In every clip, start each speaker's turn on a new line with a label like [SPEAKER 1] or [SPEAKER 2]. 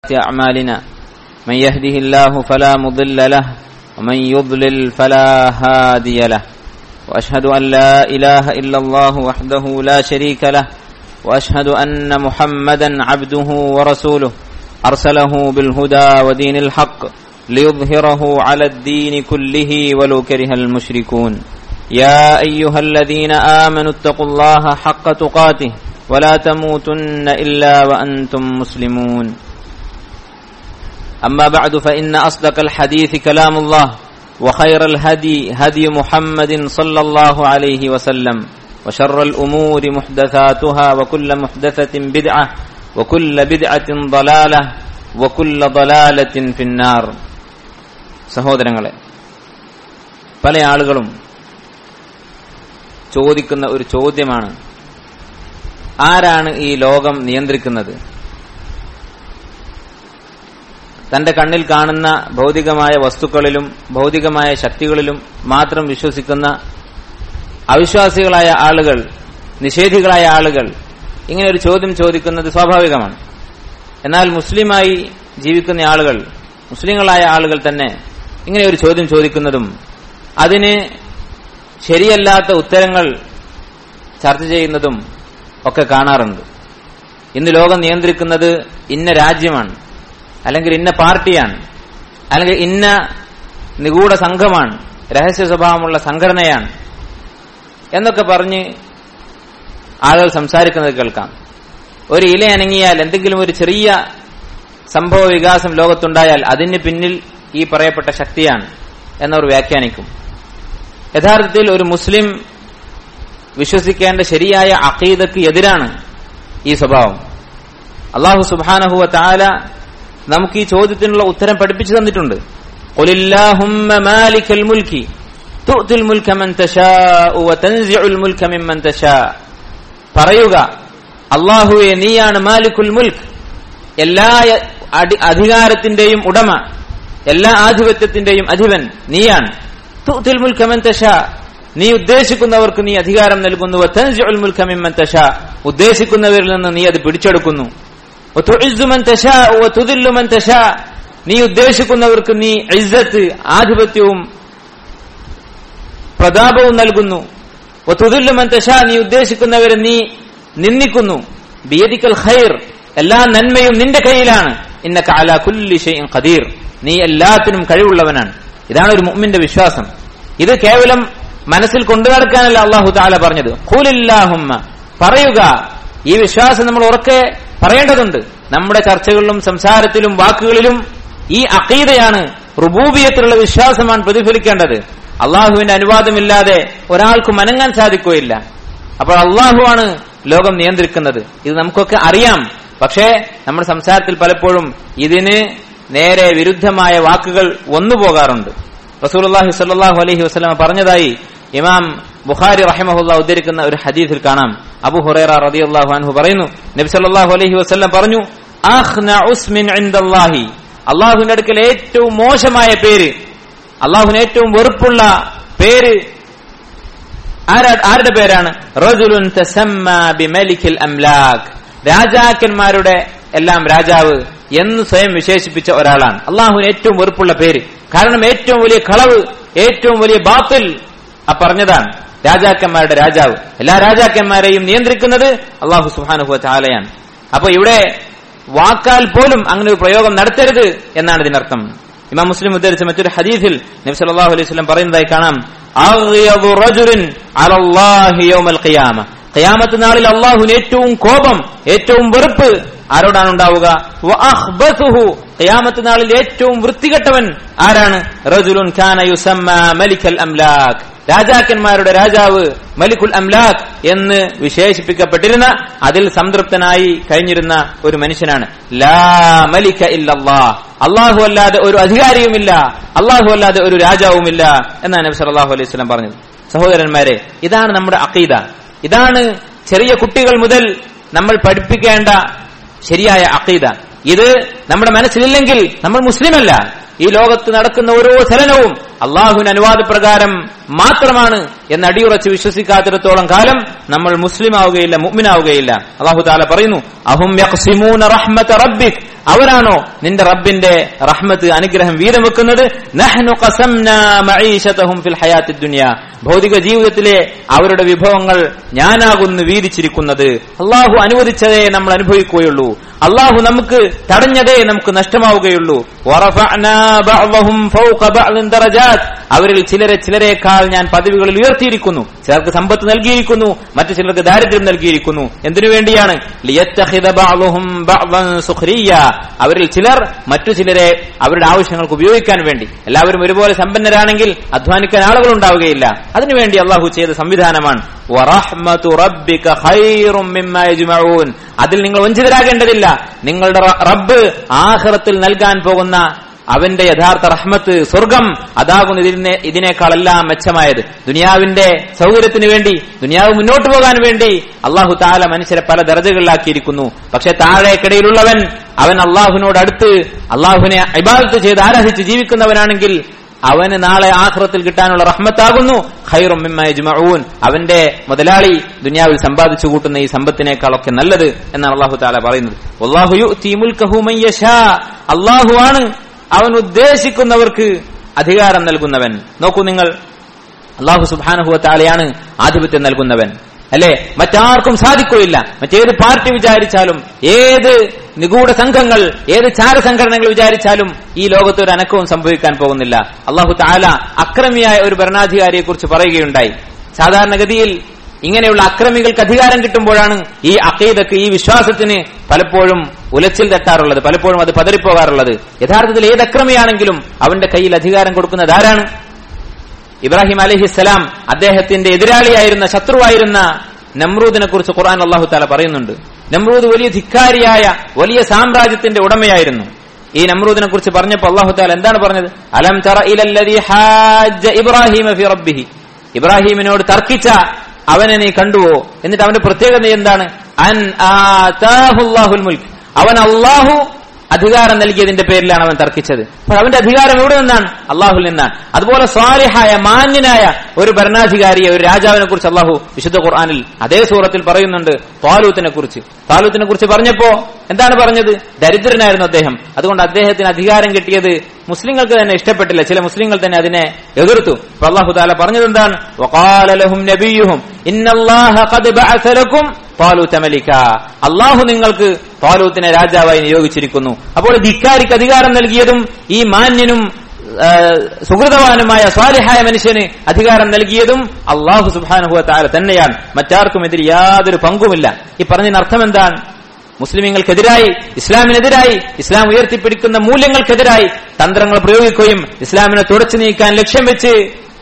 [SPEAKER 1] أعمالنا من يهده الله فلا مضل له ومن يضلل فلا هادي له وأشهد أن لا إله إلا الله وحده لا شريك له وأشهد أن محمدا عبده ورسوله أرسله بالهدى ودين الحق ليظهره على الدين كله ولو كره المشركون يا أيها الذين آمنوا اتقوا الله حق تقاته ولا تموتن إلا وأنتم مسلمون أما بعد فإن أصدق الحديث كلام الله وخير الهدي هدي محمد صلى الله عليه وسلم وشر الأمور محدثاتها وكل محدثة بدعة وكل بدعة ضلالة وكل ضلالة في النار സഹോദരങ്ങളെ പല ആളുകളും ചോദിക്കുന്ന ഒരു ചോദ്യമാണ് ആരാണ് ഈ ലോകം നിയന്ത്രിക്കുന്നത് തന്റെ കണ്ണിൽ കാണുന്ന ഭൗതികമായ വസ്തുക്കളിലും ഭൗതികമായ ശക്തികളിലും മാത്രം വിശ്വസിക്കുന്ന അവിശ്വാസികളായ ആളുകൾ നിഷേധികളായ ആളുകൾ ഇങ്ങനെ ഒരു ചോദ്യം ചോദിക്കുന്നത് സ്വാഭാവികമാണ് എന്നാൽ മുസ്ലിമായി ജീവിക്കുന്ന ആളുകൾ മുസ്ലിങ്ങളായ ആളുകൾ തന്നെ ഇങ്ങനെ ഒരു ചോദ്യം ചോദിക്കുന്നതും അതിന് ശരിയല്ലാത്ത ഉത്തരങ്ങൾ ചർച്ച ചെയ്യുന്നതും ഒക്കെ കാണാറുണ്ട് ഇന്ന് ലോകം നിയന്ത്രിക്കുന്നത് ഇന്ന രാജ്യമാണ് അല്ലെങ്കിൽ ഇന്ന പാർട്ടിയാണ് അല്ലെങ്കിൽ ഇന്ന നിഗൂഢ സംഘമാണ് രഹസ്യ സ്വഭാവമുള്ള സംഘടനയാണ് എന്നൊക്കെ പറഞ്ഞ് ആളുകൾ സംസാരിക്കുന്നത് കേൾക്കാം ഒരു ഇല അനങ്ങിയാൽ എന്തെങ്കിലും ഒരു ചെറിയ സംഭവ വികാസം ലോകത്തുണ്ടായാൽ അതിന് പിന്നിൽ ഈ പറയപ്പെട്ട ശക്തിയാണ് എന്നവർ വ്യാഖ്യാനിക്കും യഥാർത്ഥത്തിൽ ഒരു മുസ്ലിം വിശ്വസിക്കേണ്ട ശരിയായ അഖീദക്ക് എതിരാണ് ഈ സ്വഭാവം അള്ളാഹു സുബാനഹുവ താല നമുക്ക് ഈ ചോദ്യത്തിനുള്ള ഉത്തരം പഠിപ്പിച്ചു തന്നിട്ടുണ്ട് പറയുക അള്ളാഹുവെ നീയാണ് മാലിക്കുൽ മുൽക്ക് എല്ലാ അധികാരത്തിന്റെയും ഉടമ എല്ലാ ആധിപത്യത്തിന്റെയും അധിപൻ നീയാണ് തുത്തിൽ മുൽക്കമൻ നീ ഉദ്ദേശിക്കുന്നവർക്ക് നീ അധികാരം നൽകുന്നു ഉദ്ദേശിക്കുന്നവരിൽ നിന്ന് നീ അത് പിടിച്ചെടുക്കുന്നു നീ ഉദ്ദേശിക്കുന്നവർക്ക് നീ ഇസ്സത്ത് ആധിപത്യവും പ്രതാപവും നൽകുന്നു നീ ഉദ്ദേശിക്കുന്നവരെ നീ നിന്ദിക്കുന്നു ബിയദിക്കൽ ഖൈർ എല്ലാ നന്മയും നിന്റെ കയ്യിലാണ് ഇന്ന കാല കുല്ലി ഷെയ്ൻ ഖദീർ നീ എല്ലാത്തിനും കഴിവുള്ളവനാണ് ഇതാണ് ഒരു മുമ്മിന്റെ വിശ്വാസം ഇത് കേവലം മനസ്സിൽ കൊണ്ടു നടക്കാനല്ല അള്ളാഹു താല പറഞ്ഞത് ഖൂലില്ലാഹുമ്മ പറയുക ഈ വിശ്വാസം നമ്മൾ ഉറക്കെ പറയേണ്ടതുണ്ട് നമ്മുടെ ചർച്ചകളിലും സംസാരത്തിലും വാക്കുകളിലും ഈ അക്കീതയാണ് റുബൂബിയത്തിലുള്ള വിശ്വാസമാണ് പ്രതിഫലിക്കേണ്ടത് അള്ളാഹുവിന്റെ അനുവാദമില്ലാതെ ഒരാൾക്കും അനങ്ങാൻ സാധിക്കുകയില്ല അപ്പോൾ അള്ളാഹുവാണ് ലോകം നിയന്ത്രിക്കുന്നത് ഇത് നമുക്കൊക്കെ അറിയാം പക്ഷേ നമ്മുടെ സംസാരത്തിൽ പലപ്പോഴും ഇതിന് നേരെ വിരുദ്ധമായ വാക്കുകൾ വന്നു പോകാറുണ്ട് റസൂലുള്ളാഹി സ്വല്ലല്ലാഹു അലൈഹി വസല്ലം പറഞ്ഞതായി ഇമാം ബുഖാരി റഹിമഹുല്ല ഉദ്ധരിക്കുന്ന ഒരു ഹദീസിൽ കാണാം അബു ഹുറൈറ റളിയല്ലാഹു അൻഹു പറയുന്നു നബി സല്ലല്ലാഹു അലൈഹി വസല്ലം പറഞ്ഞു ഉസ്മിൻ ഇൻദല്ലാഹി അള്ളാഹുവിന്റെ അടുക്കൽ ഏറ്റവും മോശമായ പേര് അള്ളാഹുവിന് ഏറ്റവും വെറുപ്പുള്ള പേര് ആരുടെ പേരാണ് റജുലുൻ ബിമലിക്കിൽ അംലാഖ് രാജാക്കന്മാരുടെ എല്ലാം രാജാവ് എന്ന് സ്വയം വിശേഷിപ്പിച്ച ഒരാളാണ് അള്ളാഹുവിന് ഏറ്റവും വെറുപ്പുള്ള പേര് കാരണം ഏറ്റവും വലിയ കളവ് ഏറ്റവും വലിയ ബാത്തിൽ ആ പറഞ്ഞതാണ് രാജാക്കന്മാരുടെ രാജാവ് എല്ലാ രാജാക്കന്മാരെയും നിയന്ത്രിക്കുന്നത് അള്ളാഹു സുഹാനുഹു ചാലയാണ് അപ്പൊ ഇവിടെ വാക്കാൽ പോലും അങ്ങനെ ഒരു പ്രയോഗം നടത്തരുത് എന്നാണ് ഇതിനർത്ഥം ഇമാം മുസ്ലിം ഉദ്ധരിച്ച മറ്റൊരു ഹദീസിൽ നബി സല്ലല്ലാഹു അലൈഹി വസല്ലം പറയുന്നതായി കാണാം ഖിയാമത്ത് നാളിൽ അള്ളാഹുവിന് ഏറ്റവും കോപം ഏറ്റവും വെറുപ്പ് ആരോടാണ് ഉണ്ടാവുക ഖിയാമത്ത് നാളിൽ ഏറ്റവും വൃത്തികെട്ടവൻ ആരാണ് റജുലുൻ ഖാന യുസമ്മ മലിക്കൽ അംലാഖ് രാജാക്കന്മാരുടെ രാജാവ് മലിക്കുൽ അംലാഖ് എന്ന് വിശേഷിപ്പിക്കപ്പെട്ടിരുന്ന അതിൽ സംതൃപ്തനായി കഴിഞ്ഞിരുന്ന ഒരു മനുഷ്യനാണ് ലാ മലിക ഇല്ലല്ലാ അള്ളാഹു അല്ലാതെ ഒരു അധികാരിയുമില്ല അള്ളാഹു അല്ലാതെ ഒരു രാജാവുമില്ല എന്നാണ് നബി സല്ലല്ലാഹു അലൈഹി വസല്ലം പറഞ്ഞത് സഹോദരന്മാരെ ഇതാണ് നമ്മുടെ അഖീദ ഇതാണ് ചെറിയ കുട്ടികൾ മുതൽ നമ്മൾ പഠിപ്പിക്കേണ്ട ശരിയായ അഖീദ ഇത് നമ്മുടെ മനസ്സിലില്ലെങ്കിൽ നമ്മൾ മുസ്ലിമല്ല ഈ ലോകത്ത് നടക്കുന്ന ഓരോ ചലനവും അള്ളാഹുവിന്റെ അനുവാദപ്രകാരം മാത്രമാണ് എന്ന് അടിയുറച്ച് വിശ്വസിക്കാത്തിടത്തോളം കാലം നമ്മൾ മുസ്ലിം ആവുകയില്ല മുഅ്മിനാവുകയില്ല അള്ളാഹു താല പറയുന്നു അഹും യഖ്സിമൂന റഹ്മത റബ്ബിക് അവരാണോ നിന്റെ റബ്ബിന്റെ റഹ്മത്ത് അനുഗ്രഹം വീതം വെക്കുന്നത് നഹ്നു ഖസംനാ മഈശതഹും ഫിൽ ഹയാത്തി ദുനിയ ഭൗതിക ജീവിതത്തിലെ അവരുടെ വിഭവങ്ങൾ ഞാനാകുന്നു വീതിച്ചിരിക്കുന്നത് അള്ളാഹു അനുവദിച്ചതേ നമ്മൾ അനുഭവിക്കുകയുള്ളൂ അള്ളാഹു നമുക്ക് തടഞ്ഞതേ നമുക്ക് നഷ്ടമാവുകയുള്ളൂ വറഫഅനാ ബഅ്ളഹും ഫൗഖ ബഅ്ളിൻ ദറജാത്ത് അവരിൽ ചിലരെ ചിലരേക്കാൾ ഞാൻ പദവികളിൽ ഉയർത്തിയിരിക്കുന്നു ചിലർക്ക് സമ്പത്ത് നൽകിയിരിക്കുന്നു മറ്റു ചിലർക്ക് ദാരിദ്ര്യം നൽകിയിരിക്കുന്നു എന്തിനു വേണ്ടിയാണ് ലിയത്തഖിദ ബഅ്ളുഹും ബഅ്ളൻ സുഖ്രിയ അവരിൽ ചിലർ മറ്റു ചിലരെ അവരുടെ ആവശ്യങ്ങൾക്ക് ഉപയോഗിക്കാൻ വേണ്ടി എല്ലാവരും ഒരുപോലെ സമ്പന്നരാണെങ്കിൽ അധ്വാനിക്കാൻ ആളുകൾ ഉണ്ടാവുകയില്ല അതിനുവേണ്ടി അള്ളാഹു ചെയ്ത സംവിധാനമാണ് വറഹ്മതു റബ്ബിക ഖൈറും മിമ്മാ യജ്മഊൻ അതിൽ നിങ്ങൾ വഞ്ചിതരാകേണ്ടതില്ല നിങ്ങളുടെ റ- റബ്ബ് ആഖിറത്തിൽ നൽകാൻ പോകുന്ന അവന്റെ യഥാർത്ഥ റഹ്മത്ത് സ്വർഗം അതാകുന്നു ഇതിനെ ഇതിനേക്കാളെല്ലാം മെച്ചമായത് ദുനിയാവിന്റെ സൗകര്യത്തിന് വേണ്ടി ദുനിയാവ് മുന്നോട്ട് പോകാൻ വേണ്ടി അള്ളാഹു താല മനുഷ്യരെ പല ദർജകളിലാക്കിയിരിക്കുന്നു പക്ഷെ താഴേക്കിടയിലുള്ളവൻ അവൻ അള്ളാഹുവിനോട് അടുത്ത് അള്ളാഹുവിനെ ഇബാദത്ത് ചെയ്ത് ആരാധിച്ച് ജീവിക്കുന്നവനാണെങ്കിൽ അവന് നാളെ ആഖിറത്തിൽ കിട്ടാനുള്ള റഹ്മത്താകുന്നു ഖൈറും മിമ്മ യജ്മഊൻ അവന്റെ മുതലാളി ദുനിയാവിൽ സമ്പാദിച്ചു കൂട്ടുന്ന ഈ സമ്പത്തിനേക്കാളൊക്കെ നല്ലത് എന്നാണ് അള്ളാഹു താല പറയുന്നത് വല്ലാഹു യുഅ്തി മുൽക്കഹു മൻ യശാ അള്ളാഹു ആണ് അവൻ ഉദ്ദേശിക്കുന്നവർക്ക് അധികാരം നൽകുന്നവൻ നോക്കൂ നിങ്ങൾ അള്ളാഹു സുബാനഹുവ താലയാണ് ആധിപത്യം നൽകുന്നവൻ അല്ലെ മറ്റാർക്കും സാധിക്കുകയില്ല മറ്റേത് പാർട്ടി വിചാരിച്ചാലും ഏത് നിഗൂഢ സംഘങ്ങൾ ഏത് ചാരസംഘടനകൾ വിചാരിച്ചാലും ഈ ലോകത്ത് ഒരു അനക്കവും സംഭവിക്കാൻ പോകുന്നില്ല അള്ളാഹു താല അക്രമിയായ ഒരു ഭരണാധികാരിയെ കുറിച്ച് പറയുകയുണ്ടായി സാധാരണഗതിയിൽ ഇങ്ങനെയുള്ള അക്രമികൾക്ക് അധികാരം കിട്ടുമ്പോഴാണ് ഈ അക്കീദക്ക് ഈ വിശ്വാസത്തിന് പലപ്പോഴും ഉലച്ചിൽ തട്ടാറുള്ളത് പലപ്പോഴും അത് പതറിപ്പോകാറുള്ളത് യഥാർത്ഥത്തിൽ ഏത് അക്രമിയാണെങ്കിലും അവന്റെ കയ്യിൽ അധികാരം കൊടുക്കുന്നത് ആരാണ് ഇബ്രാഹിം അലഹിസ്സലാം അദ്ദേഹത്തിന്റെ എതിരാളിയായിരുന്ന ശത്രുവായിരുന്ന നമ്രൂദിനെ കുറിച്ച് ഖുർആൻ അള്ളാഹു താല പറയുന്നുണ്ട് നമ്രൂദ് വലിയ ധിക്കാരിയായ വലിയ സാമ്രാജ്യത്തിന്റെ ഉടമയായിരുന്നു ഈ നമ്രൂദിനെ കുറിച്ച് പറഞ്ഞപ്പോൾ അള്ളാഹു താല എന്താണ് പറഞ്ഞത് അലം തറ ഇലല്ലദീ ഹാജ്ജ ഇബ്രാഹിമ ഫി റബ്ബിഹി ഇബ്രാഹിമിനോട് തർക്കിച്ച അവനെ നീ കണ്ടുവോ എന്നിട്ട് അവന്റെ പ്രത്യേകത എന്താണ് അൻ ആതാഹുല്ലാഹുൽ മുൽക്ക് അവൻ അള്ളാഹു അധികാരം നൽകിയതിന്റെ പേരിലാണ് അവൻ തർക്കിച്ചത് അപ്പോൾ അവന്റെ അധികാരം എവിടെ നിന്നാണ് അള്ളാഹുൽ നിന്നാണ് അതുപോലെ സ്വാലിഹായ മാന്യനായ ഒരു ഭരണാധികാരിയെ ഒരു രാജാവിനെ കുറിച്ച് അള്ളാഹു വിശുദ്ധ ഖുർആാനിൽ അതേ സൂറത്തിൽ പറയുന്നുണ്ട് താലൂത്തിനെ കുറിച്ച് താലൂത്തിനെ കുറിച്ച് പറഞ്ഞപ്പോ എന്താണ് പറഞ്ഞത് ദരിദ്രനായിരുന്നു അദ്ദേഹം അതുകൊണ്ട് അദ്ദേഹത്തിന് അധികാരം കിട്ടിയത് മുസ്ലിങ്ങൾക്ക് തന്നെ ഇഷ്ടപ്പെട്ടില്ല ചില മുസ്ലിങ്ങൾ തന്നെ അതിനെ എതിർത്തു അപ്പൊ അള്ളാഹു താല പറഞ്ഞത് എന്താണ് وقال لهم نبيهم إن الله قد بعث لكم طالوت ملكا അള്ളാഹു നിങ്ങൾക്ക് താലൂത്തിനെ രാജാവായി നിയോഗിച്ചിരിക്കുന്നു അപ്പോൾ ധിക്കാരിക്ക് അധികാരം നൽകിയതും ഈ മാന്യനും ആ, സുഹൃതവാനുമായ സ്വാലിഹായ മനുഷ്യന് അധികാരം നൽകിയതും അള്ളാഹു സുബാനുഹുവ താല തന്നെയാണ് മറ്റാർക്കും എതിരെ യാതൊരു പങ്കുമില്ല ഈ പറഞ്ഞതിന് അർത്ഥം എന്താണ് മുസ്ലിമീങ്ങൾക്കെതിരായി ഇസ്ലാമിനെതിരായി ഇസ്ലാം ഉയർത്തിപ്പിടിക്കുന്ന മൂല്യങ്ങൾക്കെതിരായി തന്ത്രങ്ങൾ പ്രയോഗിക്കുകയും ഇസ്ലാമിനെ തുടച്ചു നീക്കാൻ ലക്ഷ്യം വെച്ച്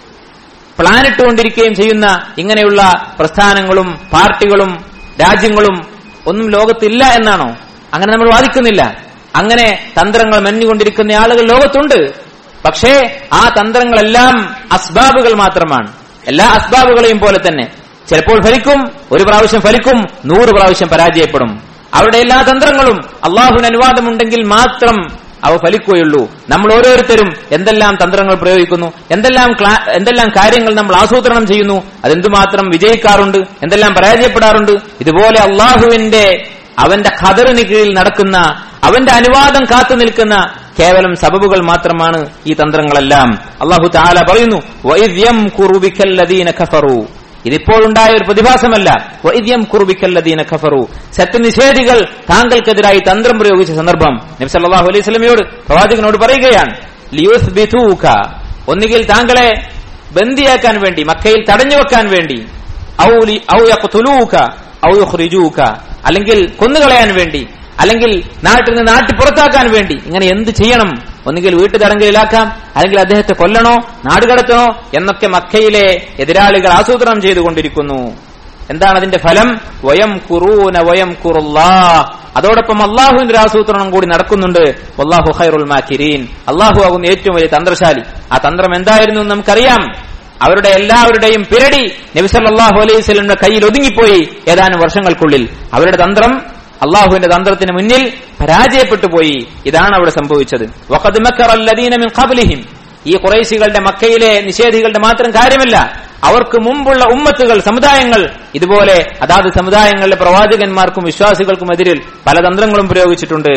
[SPEAKER 1] പ്ലാനിട്ടുകൊണ്ടിരിക്കുകയും ചെയ്യുന്ന ഇങ്ങനെയുള്ള പ്രസ്ഥാനങ്ങളും പാർട്ടികളും രാജ്യങ്ങളും ഒന്നും ലോകത്തില്ല എന്നാണോ അങ്ങനെ നമ്മൾ വാദിക്കുന്നില്ല അങ്ങനെ തന്ത്രങ്ങൾ മെഞ്ഞുകൊണ്ടിരിക്കുന്ന ആളുകൾ ലോകത്തുണ്ട് പക്ഷേ ആ തന്ത്രങ്ങളെല്ലാം അസ്ബാബുകൾ മാത്രമാണ് എല്ലാ അസ്ബാബുകളെയും പോലെ തന്നെ ചിലപ്പോൾ ഫലിക്കും ഒരു പ്രാവശ്യം ഫലിക്കും നൂറ് പ്രാവശ്യം പരാജയപ്പെടും അവരുടെ എല്ലാ തന്ത്രങ്ങളും അള്ളാഹുവിന് അനുവാദമുണ്ടെങ്കിൽ മാത്രം അവ ഫലിക്കുകയുള്ളൂ നമ്മൾ ഓരോരുത്തരും എന്തെല്ലാം തന്ത്രങ്ങൾ പ്രയോഗിക്കുന്നു എന്തെല്ലാം ക്ലാ- എന്തെല്ലാം കാര്യങ്ങൾ നമ്മൾ ആസൂത്രണം ചെയ്യുന്നു അതെന്തുമാത്രം വിജയിക്കാറുണ്ട് എന്തെല്ലാം പരാജയപ്പെടാറുണ്ട് ഇതുപോലെ അള്ളാഹുവിന്റെ അവന്റെ ഖദറിന് കീഴിൽ നടക്കുന്ന അവന്റെ അനുവാദം കാത്തു നിൽക്കുന്ന കേവലം സബബുകൾ മാത്രമാണ് ഈ തന്ത്രങ്ങളെല്ലാം അള്ളാഹു താല പറയുന്നു "വഇദ് യംകുറു ബിക്കല്ലദീന കഫറു ഇതിപ്പോഴുണ്ടായ ഒരു പ്രതിഭാസമല്ല വൈദ്യം കുറുബിക്കല്ലദീന ഖഫറു സത്യനിഷേധികൾ താങ്കൾക്കെതിരായി തന്ത്രം പ്രയോഗിച്ച സന്ദർഭം നബി സല്ലല്ലാഹു അലൈഹി സ്വലമയോട് പ്രവാചകനോട് പറയുകയാണ് ലിയുസ്ബിതൂക ഒന്നുകിൽ താങ്കളെ ബന്ദിയാക്കാൻ വേണ്ടി മക്കയിൽ തടഞ്ഞു വെക്കാൻ വേണ്ടി ഔ ലി- ഔ യഖ്തുലൂക ഔ യുഖ്രിജൂക അല്ലെങ്കിൽ കൊന്നുകളയാൻ വേണ്ടി അല്ലെങ്കിൽ നാട്ടിൽ നിന്ന് നാട്ടി പുറത്താക്കാൻ വേണ്ടി ഇങ്ങനെ എന്ത് ചെയ്യണം ഒന്നുകിൽ വീട്ടു തടങ്കലിലാക്കാം അല്ലെങ്കിൽ അദ്ദേഹത്തെ കൊല്ലണോ നാടുകടത്തണോ എന്നൊക്കെ മക്കയിലെ എതിരാളികൾ ആസൂത്രണം ചെയ്തുകൊണ്ടിരിക്കുന്നു എന്താണ് അതിന്റെ ഫലം വയം കുറൂന വയം കുറുല്ലാ അതോടൊപ്പം അള്ളാഹുവിന്റെ ഒരു ആസൂത്രണം കൂടി നടക്കുന്നുണ്ട് വല്ലാഹു ഖൈറുൽ മാക്കിരീൻ അള്ളാഹു ആകുന്ന ഏറ്റവും വലിയ തന്ത്രശാലി ആ തന്ത്രം എന്തായിരുന്നു എന്ന് നമുക്കറിയാം അവരുടെ എല്ലാവരുടെയും പിരടി നബിസല്ലാഹു അലൈഹി സ്വലമിന്റെ കയ്യിൽ ഒതുങ്ങിപ്പോയി ഏതാനും വർഷങ്ങൾക്കുള്ളിൽ അവരുടെ തന്ത്രം അള്ളാഹുവിന്റെ തന്ത്രത്തിന് മുന്നിൽ പരാജയപ്പെട്ടു പോയി ഇതാണ് അവിടെ സംഭവിച്ചത് വഖദ് മക്കറ അല്ലദീന മിൻ ഖബ്ലിഹിം ഈ കുറേശികളുടെ മക്കയിലെ നിഷേധികളുടെ മാത്രം കാര്യമല്ല അവർക്ക് മുമ്പുള്ള ഉമ്മത്തുകൾ സമുദായങ്ങൾ ഇതുപോലെ അതാത് സമുദായങ്ങളിലെ പ്രവാചകന്മാർക്കും വിശ്വാസികൾക്കും എതിരിൽ പല തന്ത്രങ്ങളും പ്രയോഗിച്ചിട്ടുണ്ട്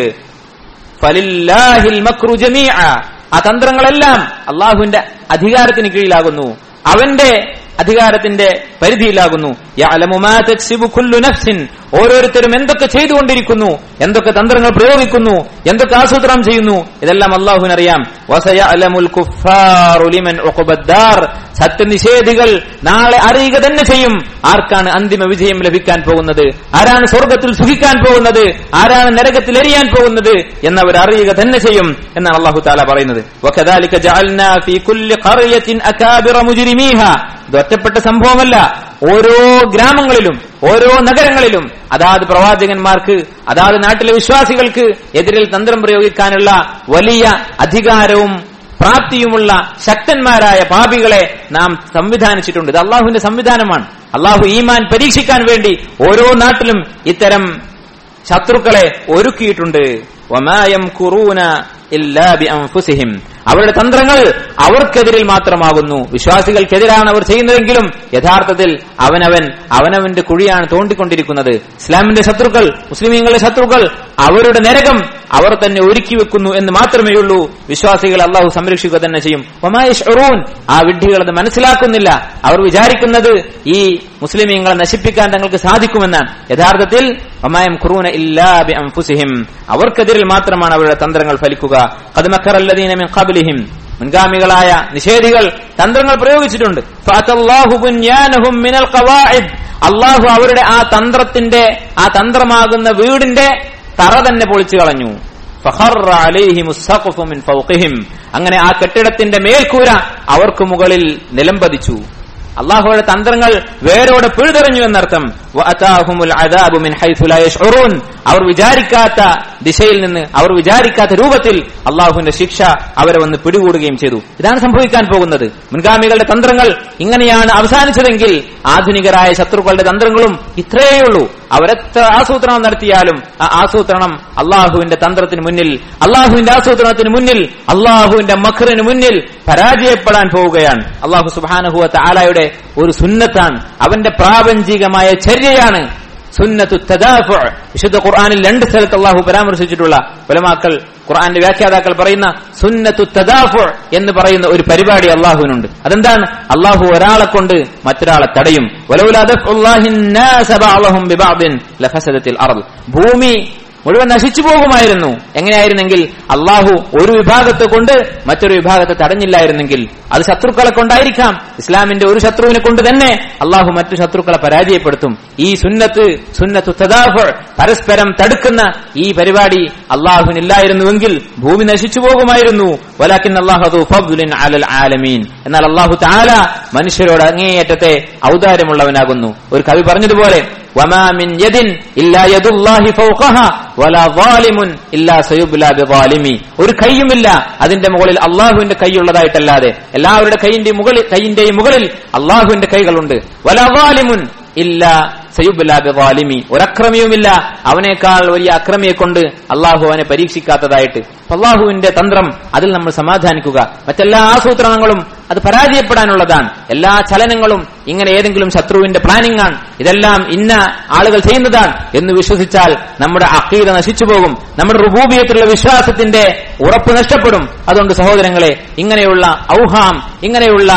[SPEAKER 1] ഫലില്ലാഹിൽ മക്രു ജമീഅ ആ തന്ത്രങ്ങളെല്ലാം അള്ളാഹുവിന്റെ അധികാരത്തിന് കീഴിലാകുന്നു അവന്റെ അധികാരത്തിന്റെ പരിധിയിലാകുന്നു യഅലമു മാ തക്സിബു കുല്ലു നഫ്സിൻ ഓരോരുത്തരും എന്തൊക്കെ ചെയ്തുകൊണ്ടിരിക്കുന്നു എന്തൊക്കെ തന്ത്രങ്ങൾ പ്രയോഗിക്കുന്നു എന്തൊക്കെ ആസൂത്രണം ചെയ്യുന്നു ഇതെല്ലാം അള്ളാഹുവിനറിയാം വസയഅലമുൽ കുഫാറു ലിമൻ ഉഖബദ്ദാർ സത്യനിഷേധികൾ നാളെ അറിയുക തന്നെ ചെയ്യും ആർക്കാണ് അന്തിമ വിജയം ലഭിക്കാൻ പോകുന്നത് ആരാണ് സ്വർഗത്തിൽ സുഖിക്കാൻ പോകുന്നത് ആരാണ് നരകത്തിൽ എറിയാൻ പോകുന്നത് എന്നവർ അറിയുക തന്നെ ചെയ്യും എന്നാണ് അള്ളാഹു താല പറയുന്നത് وكذلك جعلنا في كل قرية أكابر مجرميها ഇത് ഒറ്റപ്പെട്ട സംഭവമല്ല ഓരോ ഗ്രാമങ്ങളിലും ഓരോ നഗരങ്ങളിലും അതാത് പ്രവാചകന്മാർക്ക് അതാത് നാട്ടിലെ വിശ്വാസികൾക്ക് എതിരിൽ തന്ത്രം പ്രയോഗിക്കാനുള്ള വലിയ അധികാരവും പ്രാപ്തിയുമുള്ള ശക്തന്മാരായ പാപികളെ നാം സംവിധാനിച്ചിട്ടുണ്ട് ഇത് അള്ളാഹുവിന്റെ സംവിധാനമാണ് അള്ളാഹു ഈമാൻ പരീക്ഷിക്കാൻ വേണ്ടി ഓരോ നാട്ടിലും ഇത്തരം ശത്രുക്കളെ ഒരുക്കിയിട്ടുണ്ട് വമായം കുറൂന ഇല്ലാ ബി അൻഫുസിഹിം അവരുടെ തന്ത്രങ്ങൾ അവർക്കെതിരിൽ മാത്രമാകുന്നു വിശ്വാസികൾക്കെതിരാണ് അവർ ചെയ്യുന്നതെങ്കിലും യഥാർത്ഥത്തിൽ അവനവൻ അവനവന്റെ കുഴിയാണ് തോണ്ടിക്കൊണ്ടിരിക്കുന്നത് ഇസ്ലാമിന്റെ ശത്രുക്കൾ മുസ്ലിമീങ്ങളുടെ ശത്രുക്കൾ അവരുടെ നരകം അവർ തന്നെ ഒരുക്കി വെക്കുന്നു എന്ന് മാത്രമേ ഉള്ളൂ വിശ്വാസികളെ അള്ളാഹു സംരക്ഷിക്കുക തന്നെ ചെയ്യും ഒമായിഷറൂൻ ആ വിഡ്ഢികൾ അത് മനസ്സിലാക്കുന്നില്ല അവർ വിചാരിക്കുന്നത് ഈ മുസ്ലിമീങ്ങളെ നശിപ്പിക്കാൻ തങ്ങൾക്ക് സാധിക്കുമെന്നാണ് യഥാർത്ഥത്തിൽ ഒമായം ഖുറൂന ഇല്ലാ ബി അൻഫുസിഹിം അവർക്കെതിരിൽ മാത്രമാണ് അവരുടെ തന്ത്രങ്ങൾ ഫലിക്കുക ഖദ് മക്കറല്ലദീന മിൻ ഖബ്ലിഹിം മുൻഗാമികളായ നിഷേധികൾ തന്ത്രങ്ങൾ പ്രയോഗിച്ചിട്ടുണ്ട് ഫഅതല്ലാഹു ബുൻയാനഹും മിനൽ ഖവാഇദ് അള്ളാഹു അവരുടെ ആ തന്ത്രത്തിന്റെ ആ തന്ത്രമാകുന്ന വീടിന്റെ തറ തന്നെ പൊളിച്ചു കളഞ്ഞു ഫഖറ അലൈഹിമു സ്സഖ്ഫു മിൻ ഫൗഖിഹിം അങ്ങനെ ആ കെട്ടിടത്തിന്റെ മേൽക്കൂര അവർക്ക് മുകളിൽ നിലംപതിച്ചു അള്ളാഹുയുടെ തന്ത്രങ്ങൾ വേരോടെ പിഴുതെറിഞ്ഞു എന്നർത്ഥം വഅതാഹുമുൽ അദാബു മിൻ ഹൈഥു ലാ യശ്ഉറൂൻ അവർ വിചാരിക്കാത്ത ദിശയിൽ നിന്ന് അവർ വിചാരിക്കാത്ത രൂപത്തിൽ അള്ളാഹുവിന്റെ ശിക്ഷ അവരെ വന്ന് പിടികൂടുകയും ചെയ്തു ഇതാണ് സംഭവിക്കാൻ പോകുന്നത് മുൻഗാമികളുടെ തന്ത്രങ്ങൾ ഇങ്ങനെയാണ് അവസാനിച്ചതെങ്കിൽ ആധുനികരായ ശത്രുക്കളുടെ തന്ത്രങ്ങളും ഇത്രയേ ഉള്ളൂ അവരെത്ര ആസൂത്രണം നടത്തിയാലും ആ ആസൂത്രണം അള്ളാഹുവിന്റെ തന്ത്രത്തിന് മുന്നിൽ അള്ളാഹുവിന്റെ ആസൂത്രണത്തിന് മുന്നിൽ അള്ളാഹുവിന്റെ മഖറിന് മുന്നിൽ പരാജയപ്പെടാൻ പോവുകയാണ് അള്ളാഹു സുബാനഹുവ താലായുടെ ഒരു സുന്നത്താണ് അവന്റെ പ്രാപഞ്ചികമായ ചര്യയാണ് സുന്നത്തു തദാഫു വിശുദ്ധ ഖുർആനിൽ രണ്ട് സ്ഥലത്ത് അള്ളാഹു പരാമർശിച്ചിട്ടുള്ള പലമാക്കൾ ഖുർആന്റെ വ്യാഖ്യാതാക്കൾ പറയുന്ന സുന്നത്തു തദാഫു എന്ന് പറയുന്ന ഒരു പരിപാടി അള്ളാഹുവിനുണ്ട് അതെന്താണ് അള്ളാഹു ഒരാളെ കൊണ്ട് മറ്റൊരാളെ തടയും ഭൂമി മുഴുവൻ നശിച്ചു പോകുമായിരുന്നു എങ്ങനെയായിരുന്നെങ്കിൽ അള്ളാഹു ഒരു വിഭാഗത്തെ കൊണ്ട് മറ്റൊരു വിഭാഗത്തെ തടഞ്ഞില്ലായിരുന്നെങ്കിൽ അത് ശത്രുക്കളെ കൊണ്ടായിരിക്കാം ഇസ്ലാമിന്റെ ഒരു ശത്രുവിനെ കൊണ്ട് തന്നെ അള്ളാഹു മറ്റു ശത്രുക്കളെ പരാജയപ്പെടുത്തും ഈ സുന്നത്ത് സുന്നത്തു തദാഫ് പരസ്പരം തടുക്കുന്ന ഈ പരിപാടി അള്ളാഹുവിനില്ലായിരുന്നുവെങ്കിൽ ഭൂമി നശിച്ചു പോകുമായിരുന്നു വലാക്കിൻ അള്ളാഹു ഫബ്ദുലിൻ അലൽ ആലമീൻ എന്നാൽ അള്ളാഹു താല മനുഷ്യരോട് അങ്ങേയറ്റത്തെ ഔദാര്യമുള്ളവനാകുന്നു ഒരു കവി പറഞ്ഞതുപോലെ وما من يد إلا يد الله فوقها ولا ظالم إلا سيبلى بظالمي ഒരു കൈയുമില്ല അതിന്റെ മുകളിൽ അള്ളാഹുവിന്റെ കൈയുള്ളതായിട്ടല്ലാതെ എല്ലാവരുടെ കൈയിന്റെ മുകളിൽ കൈയിന്റെയും മുകളിൽ അള്ളാഹുവിന്റെ കൈകളുണ്ട് വലാ ظالم ഇല്ല സയുബുലാബിവാലിമി ഒരക്രമിയുമില്ല അവനേക്കാൾ വലിയ അക്രമിയെ കൊണ്ട് അള്ളാഹു അവനെ പരീക്ഷിക്കാത്തതായിട്ട് അള്ളാഹുവിന്റെ തന്ത്രം അതിൽ നമ്മൾ സമാധാനിക്കുക മറ്റെല്ലാ ആസൂത്രണങ്ങളും അത് പരാജയപ്പെടാനുള്ളതാണ് എല്ലാ ചലനങ്ങളും ഇങ്ങനെ ഏതെങ്കിലും ശത്രുവിന്റെ പ്ലാനിംഗ് ആണ് ഇതെല്ലാം ഇന്ന ആളുകൾ ചെയ്യുന്നതാണ് എന്ന് വിശ്വസിച്ചാൽ നമ്മുടെ അക്കീത നശിച്ചു പോകും നമ്മുടെ റുബൂബിയത്തിലുള്ള വിശ്വാസത്തിന്റെ ഉറപ്പ് നഷ്ടപ്പെടും അതുകൊണ്ട് സഹോദരങ്ങളെ ഇങ്ങനെയുള്ള ഔഹാം ഇങ്ങനെയുള്ള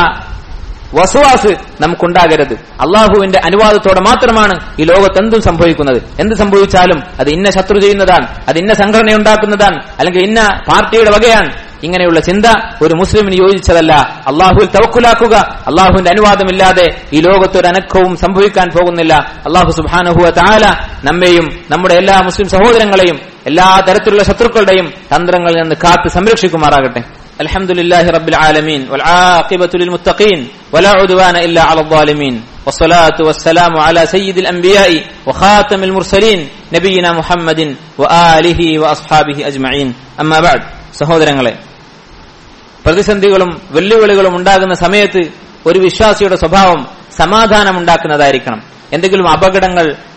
[SPEAKER 1] വസുവാസ് നമുക്കുണ്ടാകരുത് അള്ളാഹുവിന്റെ അനുവാദത്തോടെ മാത്രമാണ് ഈ ലോകത്ത് എന്തും സംഭവിക്കുന്നത് എന്ത് സംഭവിച്ചാലും അത് ഇന്ന ശത്രു ചെയ്യുന്നതാണ് അത് ഇന്ന സംഘടന ഉണ്ടാക്കുന്നതാണ് അല്ലെങ്കിൽ ഇന്ന പാർട്ടിയുടെ വകയാണ് ഇങ്ങനെയുള്ള ചിന്ത ഒരു മുസ്ലിമിന് യോജിച്ചതല്ല അള്ളാഹുവിൽ തവക്കുലാക്കുക അള്ളാഹുവിന്റെ അനുവാദമില്ലാതെ ഈ ലോകത്ത് ഒരു അനക്കവും സംഭവിക്കാൻ പോകുന്നില്ല അള്ളാഹു സുബാനുഹുവ താല നമ്മെയും നമ്മുടെ എല്ലാ മുസ്ലിം സഹോദരങ്ങളെയും എല്ലാ തരത്തിലുള്ള ശത്രുക്കളുടെയും തന്ത്രങ്ങളിൽ നിന്ന് കാത്ത് സംരക്ഷിക്കുമാറാകട്ടെ الحمد لله رب العالمين والعاقبة للمتقين ولا عدوان إلا على الظالمين والصلاة والسلام على سيد الأنبياء وخاتم المرسلين نبينا محمد وآله وأصحابه أجمعين أما بعد സഹോദരങ്ങളെ പ്രതിസന്ധികളും വെല്ലുവിളികളും ഉണ്ടാകുന്ന സമയത്ത് ഒരു വിശ്വാസിയുടെ സ്വഭാവം സമാധാനം ഉണ്ടാക്കുന്നതായിരിക്കണം എന്തെങ്കിലും അപകടങ്ങൾ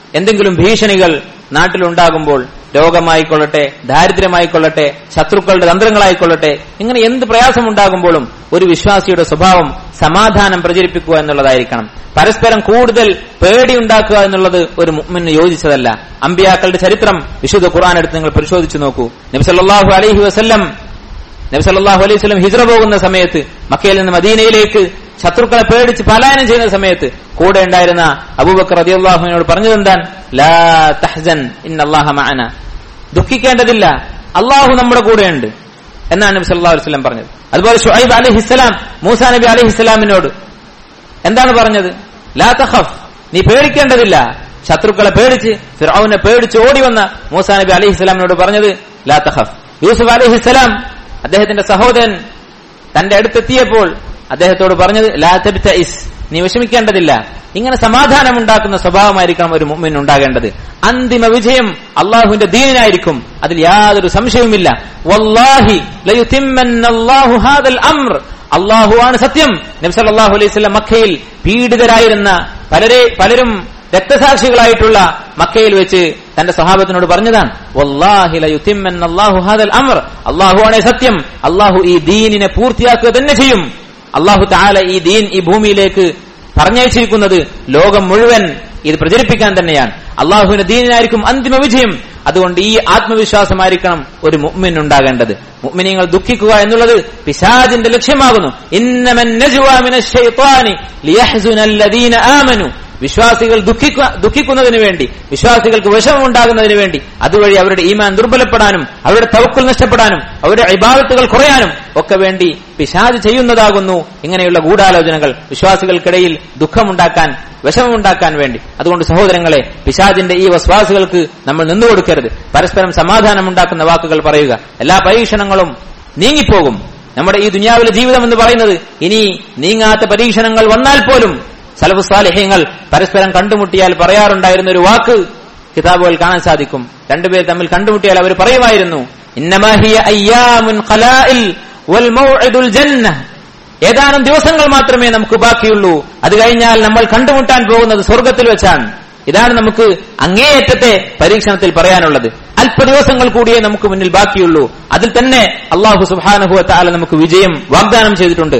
[SPEAKER 1] എന്തെങ്കിലും ഭീഷണികൾ നാട്ടിലുണ്ടാകുമ്പോൾ രോഗമായിക്കൊള്ളട്ടെ ദാരിദ്ര്യമായിക്കൊള്ളട്ടെ ശത്രുക്കളുടെ തന്ത്രങ്ങളായിക്കൊള്ളട്ടെ ഇങ്ങനെ എന്ത് പ്രയാസമുണ്ടാകുമ്പോഴും ഒരു വിശ്വാസിയുടെ സ്വഭാവം സമാധാനം പ്രചരിപ്പിക്കുക എന്നുള്ളതായിരിക്കണം പരസ്പരം കൂടുതൽ പേടിയുണ്ടാക്കുക എന്നുള്ളത് ഒരു മുഅ്മിന് യോജിച്ചതല്ല അമ്പിയാക്കളുടെ ചരിത്രം വിശുദ്ധ ഖുർആൻ എടുത്ത് നിങ്ങൾ പരിശോധിച്ചു നോക്കൂ നബി സല്ലല്ലാഹു അലൈഹി വസല്ലം നബി സല്ലല്ലാഹു അലൈഹി വസല്ലം ഹിജ്റ പോകുന്ന സമയത്ത് മക്കയിൽ നിന്ന് മദീനയിലേക്ക് ശത്രുക്കളെ പേടിച്ച് പലായനം ചെയ്യുന്ന സമയത്ത് കൂടെ ഉണ്ടായിരുന്ന അബൂബക്കർ റളിയല്ലാഹുവിനോട് പറഞ്ഞത് എന്താണ് ലാ തഹ്സൻ ഇന്നല്ലാഹ മഅന ദുഃഖിക്കേണ്ടതില്ല അള്ളാഹു നമ്മുടെ കൂടെയുണ്ട് എന്നാണ് നബി സല്ലല്ലാഹു അലൈഹി വസല്ലം പറഞ്ഞത് അതുപോലെ ഷുഐബ് അലൈഹിസ്സലാം മൂസാ നബി അലൈഹിസ്സലാമിനോട് എന്താണ് പറഞ്ഞത് ലാ തഖഫ് നീ പേടിക്കേണ്ടതില്ല ശത്രുക്കളെ പേടിച്ച് ഫിറൌനെ പേടിച്ച് ഓടി വന്ന മൂസാ നബി അലൈഹിസ്സലാമിനോട് പറഞ്ഞത് ലാ തഖഫ് യൂസുഫ് അലൈഹിസ്സലാം അദ്ദേഹത്തിന്റെ സഹോദരൻ തന്റെ അടുത്തെത്തിയപ്പോൾ അദ്ദേഹത്തോട് പറഞ്ഞത് ലാ തബ്തഇസ് നീ വിഷമിക്കേണ്ടതില്ല ഇങ്ങനെ സമാധാനം ഉണ്ടാക്കുന്ന സ്വഭാവമായിരിക്കണം ഒരു മുമ്മിൻ ഉണ്ടാകേണ്ടത് അന്തിമ വിജയം അള്ളാഹുവിന്റെ ദീനിനായിരിക്കും അതിൽ യാതൊരു സംശയവുമില്ല വല്ലാഹി ലയുതിമ്മന്നല്ലാഹു ഹാദൽ അംർ അള്ളാഹുവാണ് സത്യം നബി സല്ലല്ലാഹു അലൈഹി വസല്ലം മക്കയിൽ പീഡിതരായിരുന്ന പലരെ പലരും രക്തസാക്ഷികളായിട്ടുള്ള മക്കയിൽ വെച്ച് തന്റെ സഹാബത്തിനോട് പറഞ്ഞതാണ് വല്ലാഹി ലയുതിമ്മന്നല്ലാഹു ഹാദൽ അംർ അള്ളാഹുവാണ് സത്യം അള്ളാഹു ഈ ദീനിനെ പൂർത്തിയാക്കുക തന്നെ ചെയ്യും അള്ളാഹു താല ഈ ദീൻ ഈ ഭൂമിയിലേക്ക് പറഞ്ഞയച്ചിരിക്കുന്നത് ലോകം മുഴുവൻ ഇത് പ്രചരിപ്പിക്കാൻ തന്നെയാണ് അള്ളാഹുവിന്റെ ദീനിനായിരിക്കും അന്തിമ വിജയം അതുകൊണ്ട് ഈ ആത്മവിശ്വാസമായിരിക്കണം ഒരു മുഅ്മിൻ ഉണ്ടാകേണ്ടത് മുഅ്മിനീങ്ങൾ ദുഃഖിക്കുക എന്നുള്ളത് പിശാജിന്റെ ലക്ഷ്യമാകുന്നു ഇന്നമൻ നജ്വാ മിനശ് ശൈത്വാനി ലിയഹ്സുന അല്ലദീന ആമനു വിശ്വാസികൾ ദുഃഖിക്കുക ദുഃഖിക്കുന്നതിന് വേണ്ടി വിശ്വാസികൾക്ക് വിഷമമുണ്ടാകുന്നതിന് വേണ്ടി അതുവഴി അവരുടെ ഈമാൻ ദുർബലപ്പെടാനും അവരുടെ തവക്കുൽ നഷ്ടപ്പെടാനും അവരുടെ ഇബാദത്തുകൾ കുറയാനും ഒക്കെ വേണ്ടി പിശാജ് ചെയ്യുന്നതാകുന്നു ഇങ്ങനെയുള്ള ഗൂഢാലോചനകൾ വിശ്വാസികൾക്കിടയിൽ ദുഃഖമുണ്ടാക്കാൻ വിഷമമുണ്ടാക്കാൻ വേണ്ടി അതുകൊണ്ട് സഹോദരങ്ങളെ പിശാജിന്റെ ഈ വസ്വാസികൾക്ക് നമ്മൾ നിന്നുകൊടുക്കരുത് പരസ്പരം സമാധാനമുണ്ടാക്കുന്ന വാക്കുകൾ പറയുക എല്ലാ പരീക്ഷണങ്ങളും നീങ്ങിപ്പോകും നമ്മുടെ ഈ ദുനിയാവിലെ ജീവിതം എന്ന് പറയുന്നത് ഇനി നീങ്ങാത്ത പരീക്ഷണങ്ങൾ വന്നാൽ പോലും സലഫു സാലിഹ്യങ്ങൾ പരസ്പരം കണ്ടുമുട്ടിയാൽ പറയാറുണ്ടായിരുന്ന ഒരു വാക്ക് കിതാബുകൾ കാണാൻ സാധിക്കും രണ്ടുപേർ തമ്മിൽ കണ്ടുമുട്ടിയാൽ അവർ പറയുമായിരുന്നു ഇന്നമാഹിയ അയ്യാമുൻ ഖലാഇൽ വൽ മൗഇദുൽ ജന്ന ഏതാനും ദിവസങ്ങൾ മാത്രമേ നമുക്ക് ബാക്കിയുള്ളൂ അത് കഴിഞ്ഞാൽ നമ്മൾ കണ്ടുമുട്ടാൻ പോകുന്നത് സ്വർഗത്തിൽ വെച്ചാണ് ഇതാണ് നമുക്ക് അങ്ങേയറ്റത്തെ പരീക്ഷണത്തിൽ പറയാനുള്ളത് അല്പ ദിവസങ്ങൾ കൂടിയേ നമുക്ക് മുന്നിൽ ബാക്കിയുള്ളൂ അതിൽ തന്നെ അള്ളാഹു സുബാനുഭവ താല നമുക്ക് വിജയം വാഗ്ദാനം ചെയ്തിട്ടുണ്ട്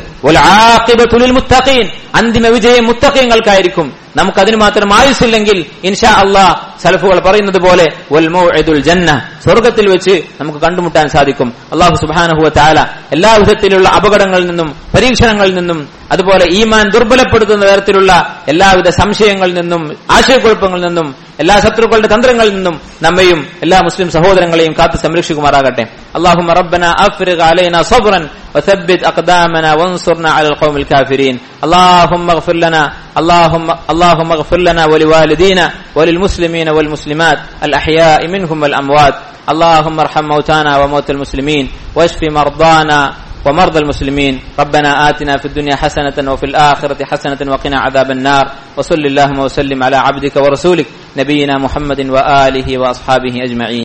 [SPEAKER 1] മുത്തഖീൻ അന്തിമ വിജയം മുത്തഖീങ്ങൾക്കായിരിക്കും നമുക്ക് അതിന് മാത്രം ആയുസില്ലെങ്കിൽ ഇൻഷാ അള്ളാഹ് സലഫുകൾ പറയുന്നത് പോലെ ജന്ന സ്വർഗത്തിൽ വെച്ച് നമുക്ക് കണ്ടുമുട്ടാൻ സാധിക്കും അള്ളാഹു സുബാനഹുവ താല എല്ലാ വിധത്തിലുള്ള അപകടങ്ങളിൽ നിന്നും പരീക്ഷണങ്ങളിൽ നിന്നും അതുപോലെ ഈമാൻ ദുർബലപ്പെടുത്തുന്ന തരത്തിലുള്ള എല്ലാവിധ സംശയങ്ങളിൽ നിന്നും ആശയക്കുഴപ്പങ്ങളിൽ നിന്നും എല്ലാ ശത്രുക്കളുടെ തന്ത്രങ്ങളിൽ നിന്നും നമ്മയും എല്ലാ മുസ്ലിം സഹോദരങ്ങളെയും കാത്തു സംരക്ഷിക്കുമാറാകട്ടെ അള്ളാഹു റബ്ബന അഫ്രിഖ് അലൈന صبرا وثبت أقدامنا وانصرنا على القوم الكافرين اللهم اغفر لنا اللهم اللهم اغفر لنا ولوالدينا وللمسلمين والمسلمات الأحياء منهم والأموات اللهم ارحم موتانا وموتى المسلمين واشف مرضانا ومرضى المسلمين ربنا آتنا في الدنيا حسنة وفي الآخرة حسنة وقنا عذاب النار وصل اللهم وسلم على عبدك ورسولك نبينا محمد وآله وأصحابه أجمعين